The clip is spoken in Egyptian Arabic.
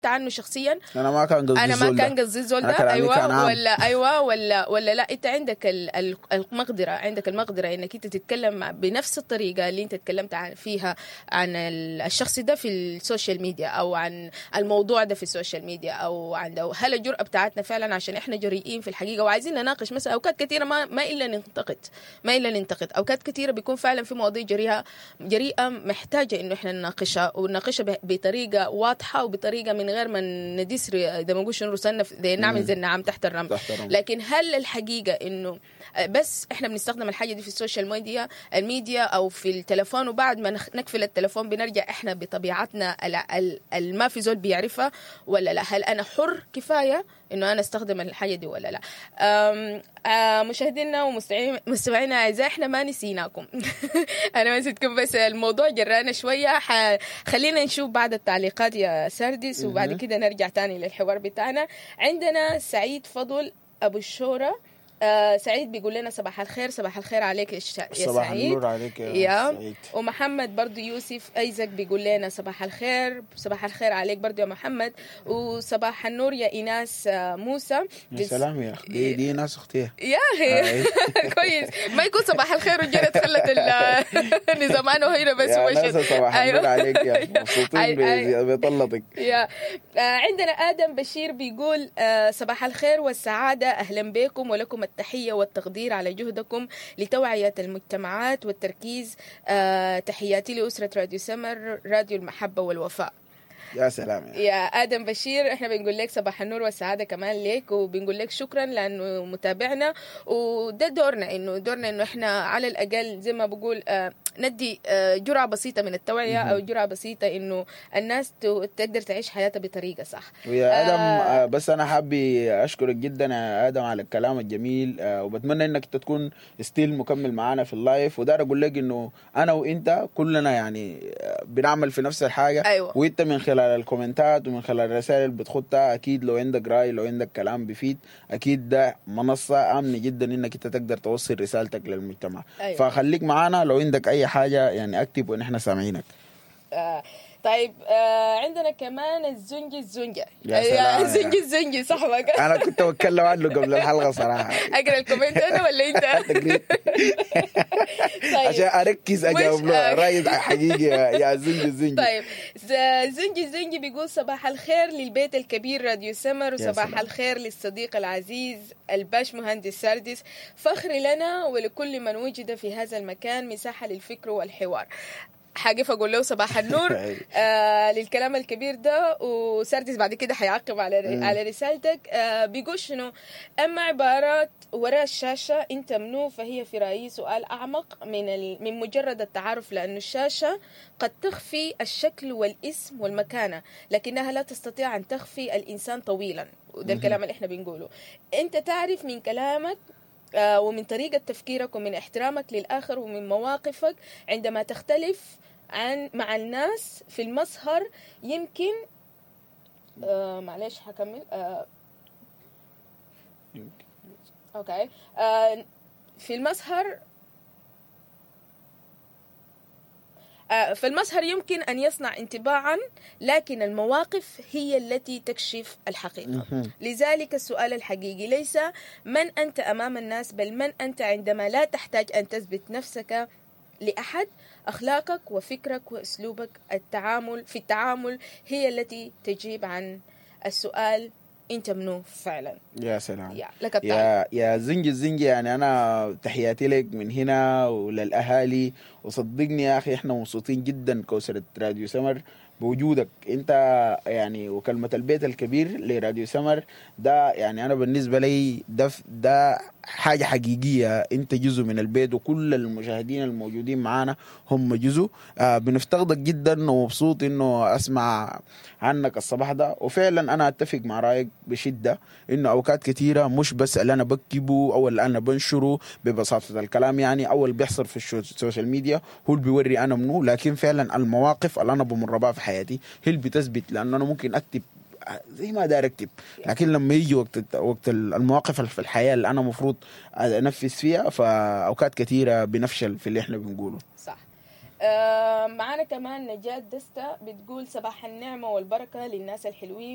عرفت عنه شخصيا انا ما كان قصدي انا ما الزول ده. كان قصدي الزول أنا ده كلامي ايوه كان عام. ولا ايوه ولا ولا لا انت عندك ال- ال- المقدره عندك المقدره انك انت تتكلم مع- بنفس الطريقه اللي انت تكلمت عن فيها عن ال- الشخص ده في السوشيال ميديا او عن الموضوع ده في السوشيال ميديا او عن ده هل الجرأه بتاعتنا فعلا عشان احنا جريئين في الحقيقه وعايزين نناقش مثلا اوقات كثيره ما ما الا ننتقد ما الا ننتقد اوقات كثيره بيكون فعلا في مواضيع جريئه جريئه محتاجه انه احنا نناقشها ونناقشها ب- بطريقه واضحه وبطريقه من غير ما ندس ر- زي ما نقول شنو رسالنا في- زي نعمل زي النعام تحت الرمل تحت الرمل. لكن هل الحقيقه انه بس احنا بنستخدم الحاجه دي في السوشيال ميديا الميديا او في التلفون وبعد ما نخ- نقفل التلفون بنرجع احنا بطبيعتنا ال- ال- ال- ما في زول بيعرفها ولا لا هل انا حر كفايه انه انا استخدم الحاجه دي ولا لا أم آه، مشاهدينا ومستمعينا مستمعينا الاعزاء احنا ما نسيناكم انا ما نسيتكم بس الموضوع جرانا شويه ح... خلينا نشوف بعد التعليقات يا سردس وبعد كده نرجع تاني للحوار بتاعنا عندنا سعيد فضل ابو الشوره آه سعيد بيقول لنا صباح الخير صباح الخير عليك يا, ش... يا صباح سعيد النور عليك يا يا سعيد. ومحمد برضو يوسف ايزك بيقول لنا صباح الخير صباح الخير عليك برضو يا محمد وصباح النور يا ايناس آه، موسى يا بس- سلام يا اخي دي, دي ناس اختي يا اخي كويس ما يكون صباح الخير وجرت خلت ال- النظام انا هنا بس يا ومشت. ناس صباح النور عليك يا أي- مبسوطين أي- بي- بيطلطك يا آه، عندنا آدم بشير بيقول آه، صباح الخير والسعادة أهلا بكم ولكم التحية والتقدير على جهدكم لتوعية المجتمعات والتركيز آه، تحياتي لأسرة راديو سمر راديو المحبة والوفاء يا سلام يا يا ادم بشير احنا بنقول لك صباح النور والسعاده كمان ليك وبنقول لك شكرا لانه متابعنا وده دورنا انه دورنا انه احنا على الاقل زي ما بقول آه ندي آه جرعه بسيطه من التوعيه او جرعه بسيطه انه الناس ت- تقدر تعيش حياتها بطريقه صح ويا ادم آه. آه، بس انا حابي اشكرك جدا يا ادم على الكلام الجميل آه، وبتمنى انك انت تكون ستيل مكمل معانا في اللايف ودار اقول لك انه انا وانت كلنا يعني آه، بنعمل في نفس الحاجه أيوة. وانت من خلال الكومنتات ومن خلال الرسائل اللي بتخطها اكيد لو عندك راي لو عندك كلام بيفيد اكيد ده منصه امنه جدا انك انت تقدر توصل رسالتك للمجتمع أيوة. فخليك معانا لو عندك اي حاجه يعني اكتب ونحن سامعينك آه طيب آه عندنا كمان الزنجي الزنجة يا سلام. الزنجي الزنجي صاحبك انا كنت بتكلم عنه قبل الحلقه صراحه اقرا الكومنت انا ولا انت؟ تقريبا طيب. عشان اركز اجاوب وش- له آه. رايد حقيقي يا- يا زنجي الزنجي طيب ز- زنجي زنجي بيقول صباح الخير للبيت الكبير راديو سمر وصباح سلام. الخير للصديق العزيز الباش مهندس سردس فخر لنا ولكل من وجد في هذا المكان مساحة للفكر والحوار حاقف اقول له صباح النور أيوة. آه للكلام الكبير ده وسردس بعد كده حيعقب على على رسالتك آه بيقول شنو اما عبارات وراء الشاشه انت منو فهي في رايي سؤال اعمق من ال... من مجرد التعارف لانه الشاشه قد تخفي الشكل والاسم والمكانه لكنها لا تستطيع ان تخفي الانسان طويلا وده الكلام اللي احنا بنقوله انت تعرف من كلامك آه، ومن طريقة تفكيرك ومن احترامك للآخر ومن مواقفك عندما تختلف عن مع الناس في المسهر يمكن آه معلش حكمل آه اوكي آه في المسهر آه، في المسهر يمكن أن يصنع انطباعا لكن المواقف هي التي تكشف الحقيقة لذلك السؤال الحقيقي ليس من أنت أمام الناس بل من أنت عندما لا تحتاج أن تثبت نفسك لأحد أخلاقك وفكرك وأسلوبك التعامل في التعامل هي التي تجيب عن السؤال أنت منو فعلا يا سلام يا لك التعليق يا يا زنجي الزنجي يعني انا تحياتي لك من هنا وللاهالي وصدقني يا اخي احنا مبسوطين جدا كوسرة راديو سمر بوجودك انت يعني وكلمة البيت الكبير لراديو سمر ده يعني انا بالنسبة لي ده ده حاجة حقيقية انت جزء من البيت وكل المشاهدين الموجودين معانا هم جزء آه بنفتقدك جدا ومبسوط انه اسمع عنك الصباح ده وفعلا انا اتفق مع رايك بشدة انه اوقات كثيرة مش بس اللي انا بكتبه او اللي انا بنشره ببساطة الكلام يعني او اللي بيحصل في الشو- السوشيال ميديا هو اللي بيوري انا منو لكن فعلا المواقف اللي انا بمر بها في حياتي هي اللي بتثبت لانه انا ممكن اكتب زي ما داير اكتب لكن لما يجي وقت وقت المواقف اللي في الحياه اللي انا المفروض انفذ فيها فاوقات كثيره بنفشل في اللي احنا بنقوله صح آه معانا كمان نجاة دستا بتقول صباح النعمة والبركة للناس الحلوين